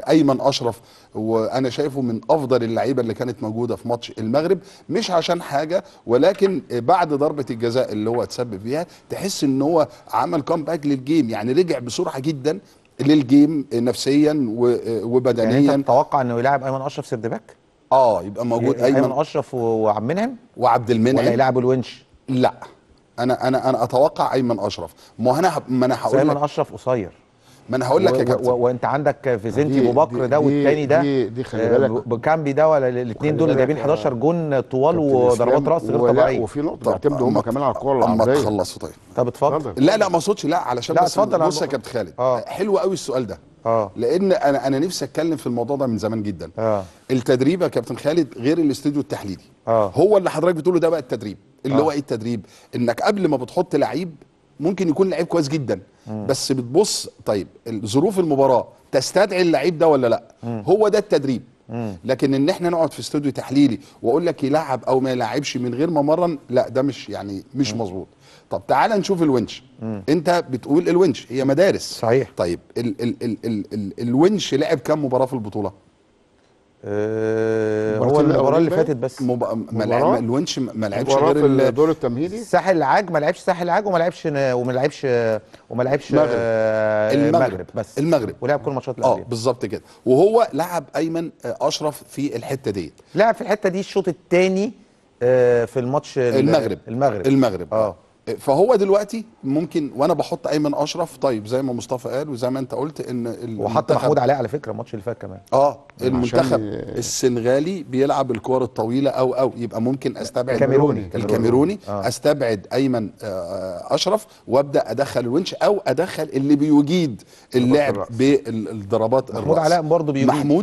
ايمن اشرف وانا شايفه من افضل اللعيبه اللي كانت موجوده في ماتش المغرب مش عشان حاجه ولكن بعد ضربه الجزاء اللي هو اتسبب فيها تحس ان هو عمل كومباك للجيم يعني رجع بسرعه جدا للجيم نفسيا و- يعني وبدنيا انت تتوقع انه يلاعب ايمن اشرف سيرد باك اه يبقى موجود ايمن ايمن اشرف و- وعبد المنعم وعبد ولا المنعم يلاعب الونش لا انا انا انا اتوقع ايمن اشرف ما انا ه- ما انا بس هقول ايمن لك اشرف قصير ما انا هقول لك يا و- كابتن و- وانت عندك فيزنتي دي- ابو بكر دي- ده دي- والتاني ده دي- دي خلي آه، بالك. ب- بكامبي ده ولا الاثنين دول اللي بالك جايبين يا 11 جون طوال كابتن وضربات إسلام، راس غير ولا- طبيعيه وفي نقطه طب بيعتمدوا هم أما- كمان على الكوره اما العرضيه تخلصوا طيب طب اتفضل اتفضل. لا لا ما اقصدش لا علشان لا، بس اتفضل، بص يا أنا- كابتن خالد آه. حلو قوي السؤال ده اه لان انا انا نفسي اتكلم في الموضوع ده من زمان جدا اه التدريب يا كابتن خالد غير الاستوديو التحليلي آه. هو اللي حضرتك بتقوله ده بقى التدريب اللي آه. هو ايه التدريب انك قبل ما بتحط لعيب ممكن يكون لعيب كويس جدا بس بتبص طيب ظروف المباراه تستدعي اللعيب ده ولا لا هو ده التدريب لكن ان احنا نقعد في استوديو تحليلي واقول لك يلعب او ما يلعبش من غير ما مرن لا ده مش يعني مش مظبوط طب تعال نشوف الونش انت بتقول الونش هي مدارس صحيح. طيب ال ال ال ال ال الونش لعب كام مباراه في البطوله آه، هو المباراتين المباراه اللي الأولين فاتت بس مب... ما مباراة؟ لعب الونش ما لعبش مباراه غير في ال... الدور التمهيدي ساحل العاج ما لعبش ساحل العاج وما لعبش وما لعبش وما لعبش المغرب. آه، المغرب. بس المغرب. ولعب كل الماتشات اللي اه قبلها بالظبط كده وهو لعب ايمن آه، اشرف في الحته ديت لعب في الحته دي الشوط الثاني في الماتش ال- المغرب المغرب المغرب اه فهو دلوقتي ممكن وانا بحط ايمن اشرف طيب زي ما مصطفى قال وزي ما انت قلت ان وحط المنتخب- محمود علاء على فكره الماتش اللي فات كمان اه المنتخب ي- السنغالي بيلعب الكور الطويله او او يبقى ممكن استبعد الكاميروني. الكاميروني آه. استبعد ايمن آه، اشرف وابدا ادخل الونش او ادخل اللي بيجيد اللعب الرأس. بالضربات محمود علاء برضه بيجيد. محمود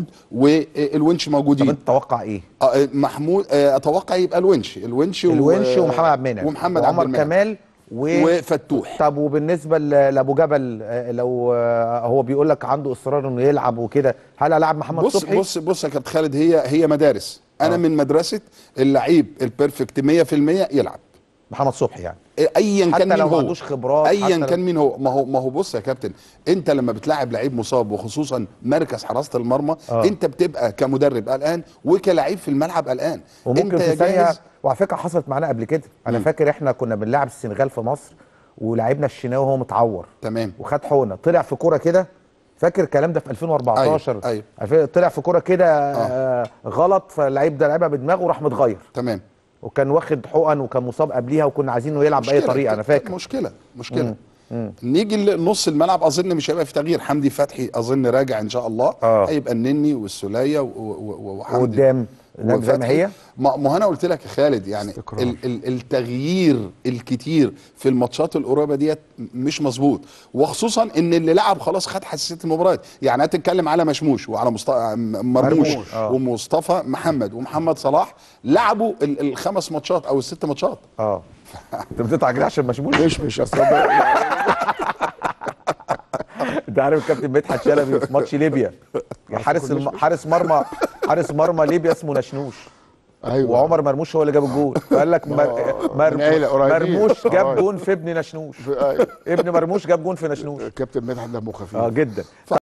والونش طب موجودين انت تتوقع ايه؟ آه، محمود آه، اتوقع يبقى الونش الونش و- الونش ومحمد عبد المنعم ومحمد عبد وعمر المنعم كمال و... وفتوح طب وبالنسبه ل- لابو جبل آه، لو آه، هو بيقول لك عنده اصرار انه يلعب وكده هل العب محمد بص صبحي؟ بص بص يا كابتن خالد هي هي مدارس انا آه. من مدرسه اللعيب البيرفكت 100% يلعب محمد صبحي يعني ايا حتى كان مين لو ما هو عندوش خبرات، حتى ايا لو- كان مين هو ما هو ما هو بص يا كابتن انت لما بتلاعب لعيب مصاب وخصوصا مركز حراسه المرمى آه. انت بتبقى كمدرب قلقان وكلاعب في الملعب قلقان وممكن انت في يا ثانيه جاهز وعلى فكره حصلت معانا قبل كده انا فاكر احنا كنا بنلعب السنغال في مصر ولعبنا الشناوي وهو متعور تمام وخد حقنه طلع في كوره كده فاكر الكلام ده في 2014 أيوة، أيوة. طلع في كوره كده آه. غلط فاللعيب ده لعبها بدماغه وراح متغير تمام وكان واخد حقن وكان مصاب قبليها وكنا عايزينه يلعب باي مشكلة. طريقه انا فاكر مشكله مشكله نيجي لنص الملعب اظن مش هيبقى في تغيير حمدي فتحي اظن راجع ان شاء الله آه. هيبقى النني والسوليه و- و- وحمدي وقدام قدام زي ما وفتحي. هي ما ما هو انا قلت لك يا خالد يعني استقرار. ال ال التغيير الكتير في الماتشات القريبه ديت مش مظبوط وخصوصا ان اللي لعب خلاص خد حساسيه المباريات يعني هتتكلم على مشموش وعلى مصطفى مرموش مرموش، آه. ومصطفى محمد ومحمد صلاح لعبوا ال الخمس ماتشات او الست ماتشات اه انت بتضحك كده عشان مشمول مش مش اصل ده- انت عارف الكابتن مدحت شلبي في ماتش ليبيا حارس الم... حارس مرمى حارس مرمى ليبيا اسمه نشنوش ايوه وعمر مرموش هو اللي جاب الجول فقال لك مر... مر... من عيلة قريبين. مرموش جاب آه. جون في ابن نشنوش في- أيوة. ابن مرموش جاب جون في نشنوش كابتن مدحت دمه خفيف اه جدا